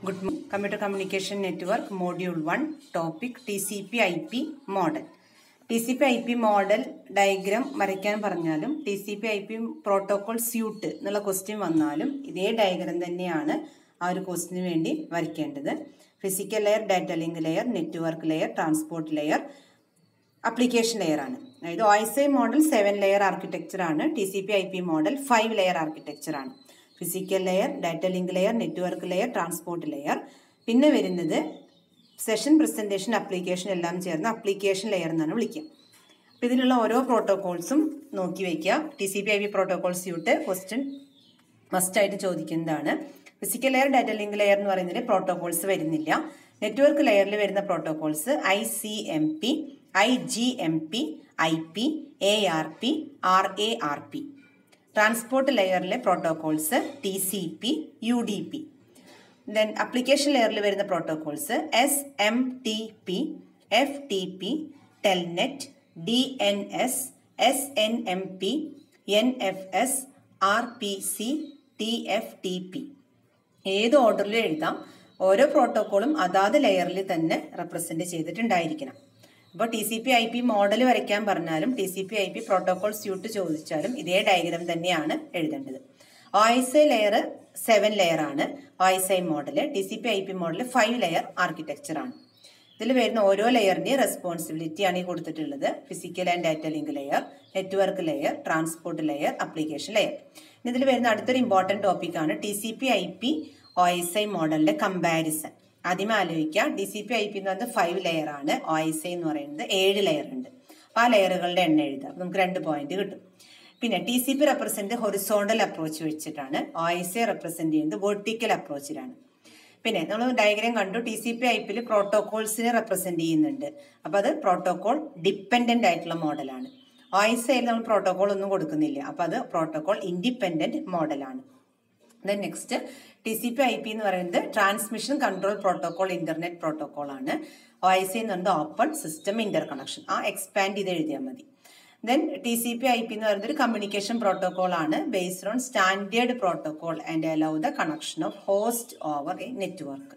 Good morning. Computer Communication Network Module 1 Topic TCP IP Model. T C P I P model diagram വരയ്ക്കാൻ പറഞ്ഞാലും T C P I P protocol suite എന്നുള്ള question വന്നാലും ഇതേ diagram തന്നെയാണ് ആ ഒരു ക്വസ്റ്റിന് വേണ്ടി വരയ്ക്കേണ്ടത് physical layer data link layer network layer transport layer application layer ആണ് അതായത് O model seven layer architecture ആണ് T C P I P model five layer architecture ആണ് physical layer data link layer network layer transport layer പിന്നെ വരുന്നത് session presentation application എല്ലാം ചേർന്ന് application layer എന്നാണ് വിളിക്കുക അപ്പോൾ ഇതിലുള്ള ഓരോ പ്രോട്ടോകോൾസും നോക്കി വയ്ക്കുക T C P I P protocol suite question മസ്റ്റായിട്ട് ചോദിക്കുന്നതാണ് physical layer data link layer എന്ന് പറയുന്നതിൽ പ്രോട്ടോകോൾസ് വരുന്നില്ല നെറ്റ്വർക്ക് ലെയറിൽ വരുന്ന protocols I C M P I G M P I P A R P R A R P transport ലെയറിലെ protocols T C P U D P then application ലെയറിൽ വരുന്ന protocols S M T P F T P telnet D N S S N M P N F S R P C T F T P ഏത് ഓർഡറിലും എഴുതാം ഓരോ പ്രോട്ടോക്കോളും അതാത് ലെയറിൽ തന്നെ represent ചെയ്തിട്ടുണ്ടായിരിക്കണം അപ്പോൾ T C P I P model വരയ്ക്കാൻ പറഞ്ഞാലും T C P I P protocol suite ചോദിച്ചാലും ഇതേ ഡയഗ്രാം തന്നെയാണ് എഴുതേണ്ടത് O S I layer seven layer ആണ് O S I model T C P I P model five layer architecture ആണ് ഇതിൽ വരുന്ന ഓരോ ലെയറിന്റെയും റെസ്പോൺസിബിലിറ്റി ആണ് ഈ കൊടുത്തിട്ടുള്ളത് physical and data link layer network layer transport layer application layer ഇതിൽ വരുന്ന അടുത്തൊരു ഇമ്പോർട്ടൻറ്റ് ടോപ്പിക്കാണ് T C P I P O S I മോഡലിന്റെ കമ്പാരിസൺ ആദ്യമേ ആലോചിക്കുക T C P I P എന്ന് പറയുന്നത് ഫൈവ് ലെയർ ആണ് ഒ എസ് ഐ എന്ന് പറയുന്നത് ഏഴ് ലെയർ ഉണ്ട് അപ്പോൾ ആ ലെയറുകളുടെ എണ്ണം എഴുതുക അപ്പോൾ നമുക്ക് രണ്ട് പോയിന്റ് കിട്ടും പിന്നെ T C P represent horizontal approach വെച്ചിട്ടാണ് ഒ എസ് ഐ റെപ്രസെന്റ് ചെയ്യുന്നത് വെർട്ടിക്കൽ അപ്രോച്ചിലാണ് പിന്നെ നമ്മൾ ഡയഗ്രാം കണ്ടു ടി സി പി ഐ പിയിൽ പ്രോട്ടോകോൾസിനെ റെപ്രസെന്റ് ചെയ്യുന്നുണ്ട് അപ്പോൾ അത് പ്രോട്ടോകോൾ ഡിപ്പെൻഡന്റ് ആയിട്ടുള്ള മോഡലാണ് ഒ എസ് ഐയിൽ നമ്മൾ പ്രോട്ടോകോൾ ഒന്നും കൊടുക്കുന്നില്ല അപ്പോൾ അത് പ്രോട്ടോകോൾ ഇൻഡിപെൻഡന്റ് മോഡലാണ് then next T C P I P എന്ന് പറയുന്നത് transmission control protocol internet protocol ആണ് ഒ ഐ സി എന്ന് പറയുന്നത് ഓപ്പൺ സിസ്റ്റം ഇന്റർ കണക്ഷൻ ആ എക്സ്പാൻഡ് ചെയ്ത് എഴുതിയാൽ മതി then T C P I P എന്ന് പറയുന്നത് ഒരു കമ്മ്യൂണിക്കേഷൻ പ്രോട്ടോകോൾ ആണ് based on standard protocol and allow the connection of host over a network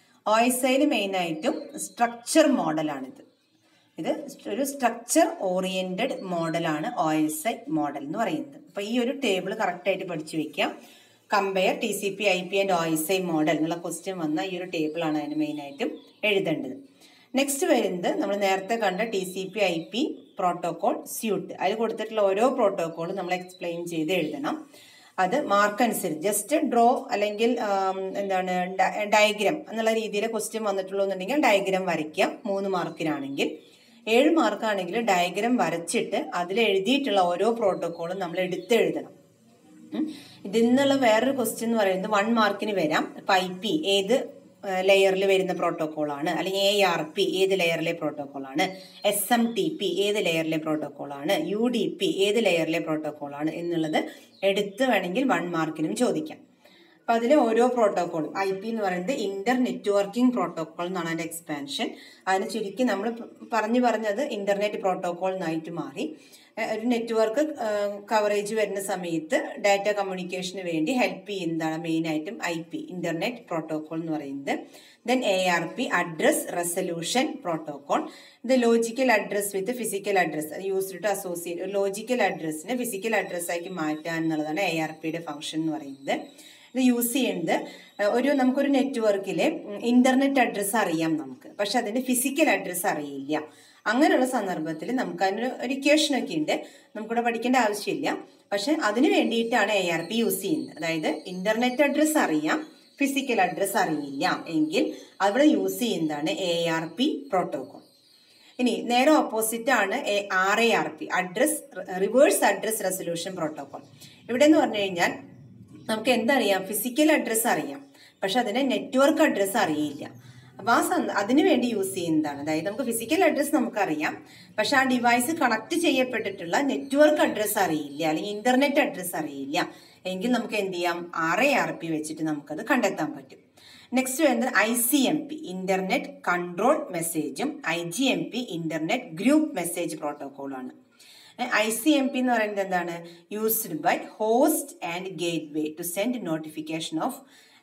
O S ഐയിൽ മെയിനായിട്ടും സ്ട്രക്ചർ മോഡലാണിത് ഇത് ഒരു സ്ട്രക്ചർ ഓറിയന്റഡ് മോഡലാണ് ഒ എസ് ഐ മോഡൽ എന്ന് പറയുന്നത് അപ്പോൾ ഈ ഒരു ടേബിൾ കറക്റ്റായിട്ട് പഠിച്ചു വെക്കാം compare T C P I P and O S I model എന്നുള്ള ക്വസ്റ്റ്യൻ വന്ന ഈ ഒരു ടേബിളാണ് അതിന് മെയിനായിട്ടും എഴുതേണ്ടത് നെക്സ്റ്റ് വരുന്നത് നമ്മൾ നേരത്തെ കണ്ട T C P I P protocol suite അതിൽ കൊടുത്തിട്ടുള്ള ഓരോ പ്രോട്ടോകോളും നമ്മൾ എക്സ്പ്ലെയിൻ ചെയ്ത് എഴുതണം അത് മാർക്ക് അനുസരിച്ച് ജസ്റ്റ് ഡ്രോ അല്ലെങ്കിൽ എന്താണ് ഡയഗ്രാം എന്നുള്ള രീതിയിൽ ക്വസ്റ്റ്യൻ വന്നിട്ടുള്ളൂ എന്നുണ്ടെങ്കിൽ ഡയഗ്രാം വരയ്ക്കാം മൂന്ന് മാർക്കിനാണെങ്കിൽ ഏഴ് മാർക്കാണെങ്കിൽ ഡയഗ്രാം വരച്ചിട്ട് അതിൽ എഴുതിയിട്ടുള്ള ഓരോ പ്രോട്ടോകോളും നമ്മൾ എടുത്തെഴുതണം ഇതിൽ നിന്നുള്ള വേറൊരു ക്വസ്റ്റ്യൻ എന്ന് പറയുന്നത് വൺ മാർക്കിന് വരാം ഇപ്പം ഐ പി ഏത് ലെയറിൽ വരുന്ന പ്രോട്ടോകോൾ ആണ് അല്ലെങ്കിൽ എ ആർ പി ഏത് ലെയറിലെ പ്രോട്ടോകോൾ ആണ് എസ് എം ടി പി ഏത് ലെയറിലെ പ്രോട്ടോകോൾ ആണ് യു ഡി പി ഏത് ലെയറിലെ പ്രോട്ടോകോൾ ആണ് എന്നുള്ളത് എടുത്ത് വേണമെങ്കിൽ വൺ മാർക്കിനും ചോദിക്കാം അപ്പൊ അതിൽ ഓരോ പ്രോട്ടോകോളും ഐ പി എന്ന് പറയുന്നത് ഇന്റർ നെറ്റ്വർക്കിംഗ് പ്രോട്ടോകോൾ എന്നാണ് അതിന്റെ എക്സ്പാൻഷൻ അതിന് ചുരുക്കി നമ്മൾ പറഞ്ഞു പറഞ്ഞത് ഇന്റർനെറ്റ് പ്രോട്ടോകോൾ എന്നായിട്ട് മാറി ഒരു നെറ്റ്വർക്ക് കവറേജ് വരുന്ന സമയത്ത് ഡാറ്റ കമ്മ്യൂണിക്കേഷന് വേണ്ടി ഹെൽപ്പ് ചെയ്യുന്നതാണ് മെയിൻ ആയിട്ടും ഐ പി ഇന്റർനെറ്റ് പ്രോട്ടോകോൾ എന്ന് പറയുന്നത് then A R P address resolution protocol ഇത് logical address with physical address used to associate logical അഡ്രസ്സിനെ ഫിസിക്കൽ അഡ്രസ് ആക്കി മാറ്റാൻ എന്നുള്ളതാണ് എ ആർ പിയുടെ ഫംഗ്ഷൻ എന്ന് പറയുന്നത് ഇത് യൂസ് ചെയ്യുന്നത് ഒരു നമുക്കൊരു നെറ്റ്വർക്കിലെ ഇന്റർനെറ്റ് അഡ്രസ്സ് അറിയാം നമുക്ക് പക്ഷെ അതിന്റെ ഫിസിക്കൽ അഡ്രസ്സ് അറിയില്ല അങ്ങനെയുള്ള സന്ദർഭത്തിൽ നമുക്ക് അതിനൊരു ഒരു ഇക്വേഷൻ ഒക്കെ ഉണ്ട് നമുക്കിവിടെ പഠിക്കേണ്ട ആവശ്യമില്ല പക്ഷെ അതിന് വേണ്ടിയിട്ടാണ് എ ആർ പി യൂസ് ചെയ്യുന്നത് അതായത് ഇന്റർനെറ്റ് അഡ്രസ്സ് അറിയാം ഫിസിക്കൽ അഡ്രസ്സ് അറിയില്ല എങ്കിൽ അവിടെ യൂസ് ചെയ്യുന്നതാണ് എ ആർ പി പ്രോട്ടോകോൾ ഇനി നേരെ ഓപ്പോസിറ്റ് ആണ് R A R P address reverse address resolution protocol ഇവിടെ എന്ന് പറഞ്ഞു കഴിഞ്ഞാൽ നമുക്ക് എന്തറിയാം ഫിസിക്കൽ അഡ്രസ്സ് അറിയാം പക്ഷെ അതിന്റെ നെറ്റ്വർക്ക് അഡ്രസ്സ് അറിയില്ല അപ്പൊ ആ അതിനു വേണ്ടി യൂസ് ചെയ്യുന്നതാണ് അതായത് നമുക്ക് ഫിസിക്കൽ അഡ്രസ്സ് നമുക്കറിയാം പക്ഷെ ആ ഡിവൈസ് കണക്ട് ചെയ്യപ്പെട്ടിട്ടുള്ള നെറ്റ്വർക്ക് അഡ്രസ്സ് അറിയില്ല അല്ലെങ്കിൽ ഇന്റർനെറ്റ് അഡ്രസ്സ് അറിയില്ല എങ്കിൽ നമുക്ക് എന്ത് ചെയ്യാം ആർ എ ആർ പി വെച്ചിട്ട് നമുക്കത് കണ്ടെത്താൻ പറ്റും നെക്സ്റ്റ് വരുന്നത് I C M P internet control മെസ്സേജും I G M P internet group message പ്രോട്ടോകോളാണ് ഐ സി എം പി എന്ന് പറയുന്നത് എന്താണ് used by host and gateway to send notification of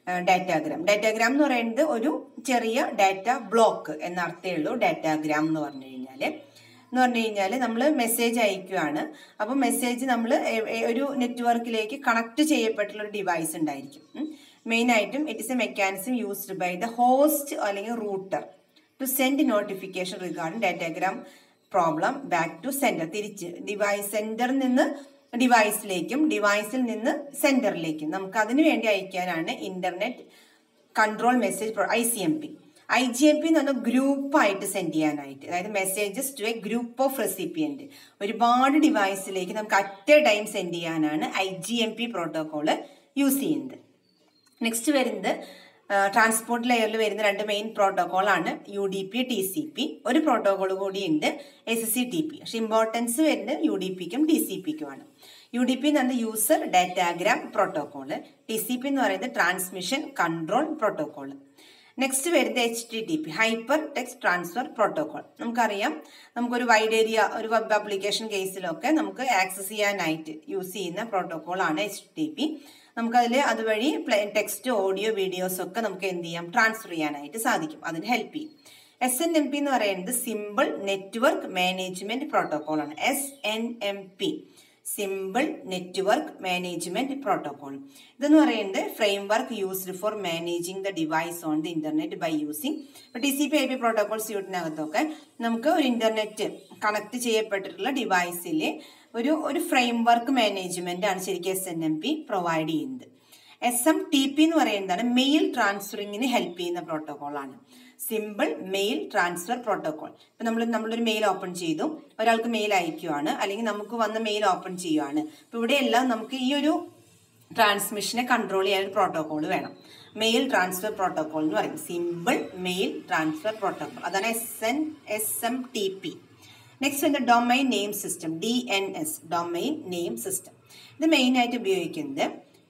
datagram datagram എന്ന് പറയുന്നത് ഒരു ചെറിയ ഡാറ്റ ബ്ലോക്ക് എന്ന അർത്ഥമേ ഉള്ളൂ ഡാറ്റാഗ്രാം എന്ന് പറഞ്ഞു കഴിഞ്ഞാൽ എന്ന് പറഞ്ഞു കഴിഞ്ഞാൽ നമ്മൾ മെസ്സേജ് അയക്കുകയാണ് അപ്പോൾ മെസ്സേജ് നമ്മൾ ഒരു നെറ്റ്വർക്കിലേക്ക് കണക്ട് ചെയ്യപ്പെട്ടുള്ള ഒരു ഡിവൈസ് ഉണ്ടായിരിക്കും മെയിൻ ആയിട്ടും it is a mechanism used by the host അല്ലെങ്കിൽ router to send notification regarding datagram problem back to sender തിരിച്ച് ഡിവൈസ് സെൻറ്ററിൽ നിന്ന് ഡിവൈസിലേക്കും ഡിവൈസിൽ നിന്ന് സെൻറ്ററിലേക്കും നമുക്ക് അതിനു വേണ്ടി അയക്കാനാണ് internet control message I C M P I G M P എന്ന് പറഞ്ഞാൽ ഗ്രൂപ്പായിട്ട് സെൻഡ് ചെയ്യാനായിട്ട് അതായത് messages to a group of recipient ഒരുപാട് ഡിവൈസിലേക്ക് നമുക്ക് അറ്റ് എ ടൈം സെൻഡ് ചെയ്യാനാണ് I G M P protocol use ചെയ്യുന്നത് നെക്സ്റ്റ് വരുന്നത് ട്രാൻസ്പോർട്ട് ലെയറിൽ വരുന്ന രണ്ട് മെയിൻ പ്രോട്ടോകോളാണ് U D P T C P ഒരു പ്രോട്ടോകോൾ കൂടി ഉണ്ട് എസ് സി ടി പി പക്ഷെ ഇമ്പോർട്ടൻസ് വരുന്നത് യു ഡി പിക്കും ടി സി പിക്കുമാണ് യു ഡി പി എന്ന് പറയുന്നത് user datagram protocol T C P എന്ന് പറയുന്നത് ട്രാൻസ്മിഷൻ കൺട്രോൾ പ്രോട്ടോകോള് നെക്സ്റ്റ് വരുന്നത് H T T P hypertext transfer protocol നമുക്കറിയാം നമുക്കൊരു വൈഡ് ഏരിയ ഒരു വെബ് ആപ്ലിക്കേഷൻ കേസിലൊക്കെ നമുക്ക് ആക്സസ് ചെയ്യാനായിട്ട് യൂസ് ചെയ്യുന്ന പ്രോട്ടോകോളാണ് എച്ച് ടി പി നമുക്കതിൽ അതുവഴി ടെക്സ്റ്റ് ഓഡിയോ വീഡിയോസ് ഒക്കെ നമുക്ക് എന്ത് ചെയ്യാം ട്രാൻസ്ഫർ ചെയ്യാനായിട്ട് സാധിക്കും അതിന് ഹെൽപ്പ് ചെയ്യും എസ് എൻ എം പി എന്ന് പറയുന്നത് സിമ്പിൾ നെറ്റ്വർക്ക് മാനേജ്മെന്റ് പ്രോട്ടോകോളാണ് S N M P simple network management protocol ഇതെന്ന് പറയുന്നത് framework used for managing the device on the internet by using ഇപ്പോൾ T C P I P protocol സ്യൂട്ടിനകത്തൊക്കെ നമുക്ക് ഒരു internet connect ചെയ്യപ്പെട്ടിട്ടുള്ള ഡിവൈസിൽ ഒരു ഒരു frame work management ആണ് ശരിക്കും S N M P provide ചെയ്യുന്നത് എസ് എം ടി പി എന്ന് പറയുന്നതാണ് മെയിൽ ട്രാൻസ്ഫറിങ്ങിന് ഹെൽപ്പ് ചെയ്യുന്ന പ്രോട്ടോകോളാണ് സിമ്പിൾ മെയിൽ ട്രാൻസ്ഫർ പ്രോട്ടോകോൾ ഇപ്പം നമ്മൾ നമ്മളൊരു മെയിൽ ഓപ്പൺ ചെയ്തു ഒരാൾക്ക് മെയിൽ അയക്കുകയാണ് അല്ലെങ്കിൽ നമുക്ക് വന്ന മെയിൽ ഓപ്പൺ ചെയ്യുകയാണ് അപ്പോൾ ഇവിടെയെല്ലാം നമുക്ക് ഈ ഒരു ട്രാൻസ്മിഷനെ കൺട്രോൾ ചെയ്യാൻ ഒരു പ്രോട്ടോകോൾ വേണം മെയിൽ ട്രാൻസ്ഫർ പ്രോട്ടോകോൾ എന്ന് പറയും സിമ്പിൾ മെയിൽ ട്രാൻസ്ഫർ പ്രോട്ടോകോൾ അതാണ് S N S M T P next വരുന്നത് domain name system D N S domain name system ഇത് മെയിനായിട്ട് ഉപയോഗിക്കുന്നത്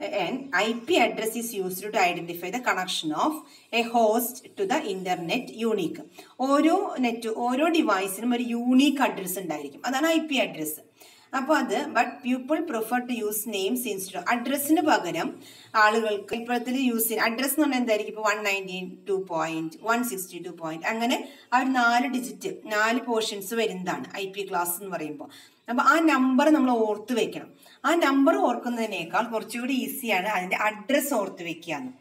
I P address is used to identify the connection of a host to the internet unique ഓരോ net ഓരോ ഡിവൈസിനും ഒരു unique address ഉണ്ടായിരിക്കും അതാണ് ഐ പി അഡ്രസ്സ് അപ്പോൾ അത് but people prefer to use names instead of അഡ്രസ്സിന് പകരം ആളുകൾക്ക് ഇപ്പോഴത്തെ യൂസ് ചെയ്യുന്ന അഡ്രസ് എന്ന് പറഞ്ഞാൽ എന്തായിരിക്കും ഇപ്പോൾ one ninety two point one sixty two point അങ്ങനെ ആ ഒരു നാല് ഡിജിറ്റ് നാല് പോർഷൻസ് വരുന്നതാണ് ഐ പി ക്ലാസ് എന്ന് പറയുമ്പോൾ അപ്പോൾ ആ നമ്പർ നമ്മൾ ഓർത്ത് വെക്കണം ആ നമ്പർ ഓർക്കുന്നതിനേക്കാൾ കുറച്ചുകൂടി ഈസിയാണ് അതിന്റെ അഡ്രസ് ഓർത്ത് വെക്കുക എന്ന്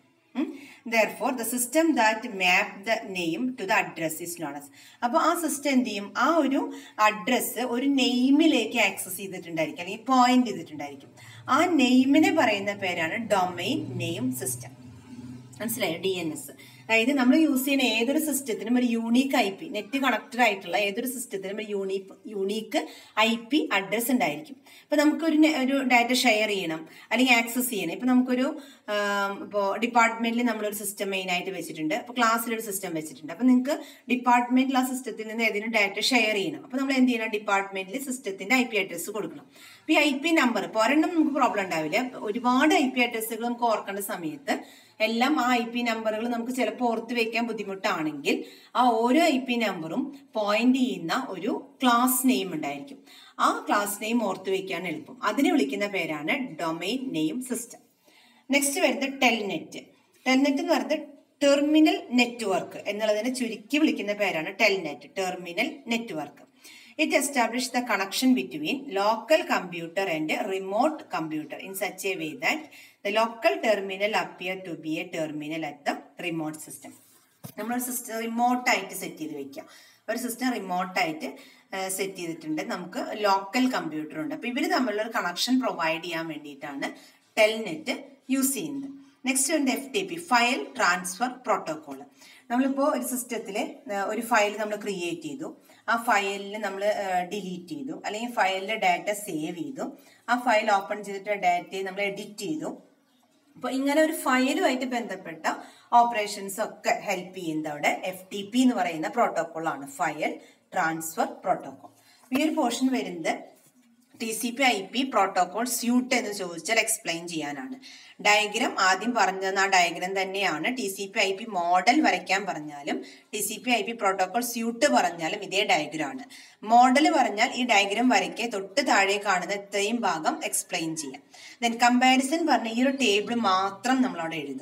therefore the system that map the name to the address is known as അപ്പോൾ ആ സിസ്റ്റം എന്ത് ചെയ്യും ആ ഒരു അഡ്രസ്സ് ഒരു നെയിമിലേക്ക് ആക്സസ് ചെയ്തിട്ടുണ്ടായിരിക്കും അല്ലെങ്കിൽ പോയിന്റ് ചെയ്തിട്ടുണ്ടായിരിക്കും ആ നെയിമിനെ പറയുന്ന പേരാണ് ഡൊമൈൻ നെയിം സിസ്റ്റം മനസ്സിലായോ ഡി എൻ എസ് അതായത് നമ്മൾ യൂസ് ചെയ്യുന്ന ഏതൊരു സിസ്റ്റത്തിനും ഒരു unique I P net connected ആയിട്ടുള്ള ഏതൊരു സിസ്റ്റത്തിനും ഒരു unique unique I P address ഉണ്ടായിരിക്കും ഇപ്പൊ നമുക്കൊരു ഒരു ഡാറ്റ ഷെയർ ചെയ്യണം അല്ലെങ്കിൽ ആക്സസ് ചെയ്യണം ഇപ്പൊ നമുക്കൊരു ഇപ്പോൾ ഡിപ്പാർട്ട്മെന്റിൽ നമ്മളൊരു സിസ്റ്റം മെയിൻ ആയിട്ട് വെച്ചിട്ടുണ്ട് അപ്പോൾ ക്ലാസ്സിലൊരു സിസ്റ്റം വെച്ചിട്ടുണ്ട് അപ്പോൾ നിങ്ങൾക്ക് ഡിപ്പാർട്ട്മെന്റിൽ ആ സിസ്റ്റത്തിൽ നിന്ന് ഏതെങ്കിലും ഡാറ്റ ഷെയർ ചെയ്യണം അപ്പോൾ നമ്മൾ എന്ത് ചെയ്യണം ഡിപ്പാർട്ട്മെന്റിൽ സിസ്റ്റത്തിന്റെ ഐ പി അഡ്രസ്സ് കൊടുക്കണം അപ്പോൾ ഈ ഐ പി നമ്പർ ഇപ്പോൾ ഒരെണ്ണം നമുക്ക് പ്രോബ്ലം ഉണ്ടാവില്ല ഒരുപാട് ഐ പി അഡ്രസ്സുകൾ നമുക്ക് ഓർക്കേണ്ട സമയത്ത് എല്ലാം ആ ഐ പി നമ്പറുകൾ നമുക്ക് ചിലപ്പോൾ ഓർത്ത് വെക്കാൻ ബുദ്ധിമുട്ടാണെങ്കിൽ ആ ഓരോ ഐ പി നമ്പറും പോയിന്റ് ചെയ്യുന്ന ഒരു ക്ലാസ് നെയിം ഉണ്ടായിരിക്കും ആ ക്ലാസ് നെയിം ഓർത്ത് വെക്കാൻ എളുപ്പം അതിനെ വിളിക്കുന്ന പേരാണ് ഡൊമൈൻ നെയിം സിസ്റ്റം നെക്സ്റ്റ് വരുന്നത് ടെൽനെറ്റ് ടെൽനെറ്റ് എന്ന് പറയുന്നത് ടെർമിനൽ നെറ്റ്വർക്ക് എന്നുള്ളതിനെ ചുരുക്കി വിളിക്കുന്ന പേരാണ് telnet terminal network it establish the connection between local computer and remote computer in such a way that the local terminal appear to be a terminal at the remote system നമ്മളൊരു system റിമോട്ടായിട്ട് set ചെയ്ത് വെക്കുക ഒരു system റിമോട്ടായിട്ട് set ചെയ്തിട്ടുണ്ട് നമുക്ക് local computer ഉണ്ട് അപ്പോൾ ഇവർ തമ്മിലുള്ള ഒരു കണക്ഷൻ പ്രൊവൈഡ് ചെയ്യാൻ വേണ്ടിയിട്ടാണ് ടെൽനെറ്റ് യൂസ് ചെയ്യുന്നത് നെക്സ്റ്റ് വരുന്നത് F T P file transfer protocol നമ്മളിപ്പോൾ ഒരു സിസ്റ്റത്തിൽ ഒരു ഫയൽ നമ്മൾ ക്രിയേറ്റ് ചെയ്തു ആ ഫയലിൽ നമ്മൾ ഡിലീറ്റ് ചെയ്തു അല്ലെങ്കിൽ ഫയലിലെ ഡാറ്റ സേവ് ചെയ്തു ആ ഫയൽ ഓപ്പൺ ചെയ്തിട്ട് ഡാറ്റയെ നമ്മൾ എഡിറ്റ് ചെയ്തു അപ്പോൾ ഇങ്ങനെ ഒരു ഫയലുമായിട്ട് ബന്ധപ്പെട്ട ഓപ്പറേഷൻസ് ഒക്കെ ഹെൽപ്പ് ചെയ്യുന്നത് അവിടെ എഫ് ടി പി എന്ന് പറയുന്ന പ്രോട്ടോകോൾ ആണ് ഫയൽ ട്രാൻസ്ഫർ പ്രോട്ടോകോൾ ഈ ഒരു പോർഷൻ വരുന്നത് T C P I P protocol suite എന്ന് ചോദിച്ചാൽ എക്സ്പ്ലെയിൻ ചെയ്യാനാണ് ഡയഗ്രാം ആദ്യം പറഞ്ഞത് ആ ഡയഗ്രാം തന്നെയാണ് T C P I P model വരയ്ക്കാൻ പറഞ്ഞാലും T C P I P protocol suite പറഞ്ഞാലും ഇതേ ഡയഗ്രാം ആണ് മോഡൽ പറഞ്ഞാൽ ഈ ഡയഗ്രാം വരയ്ക്കെ തൊട്ട് താഴെ കാണുന്ന ഇത്രയും ഭാഗം എക്സ്പ്ലെയിൻ ചെയ്യാം ദെൻ കമ്പാരിസൺ പറഞ്ഞ ഈ ഒരു ടേബിൾ മാത്രം നമ്മളവിടെ എഴുതുക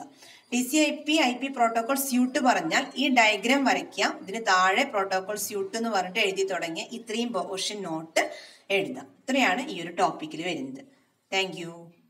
T C I P I P protocol suite പറഞ്ഞാൽ ഈ ഡയഗ്രാം വരയ്ക്കാം ഇതിന് താഴെ പ്രോട്ടോകോൾ സ്യൂട്ട് എന്ന് പറഞ്ഞിട്ട് എഴുതി തുടങ്ങിയ ഇത്രയും പോർഷൻ നോട്ട് എഴുതാം ഇത്രയാണ് ഈ ഒരു ടോപ്പിക്കിൽ വരുന്നത് താങ്ക്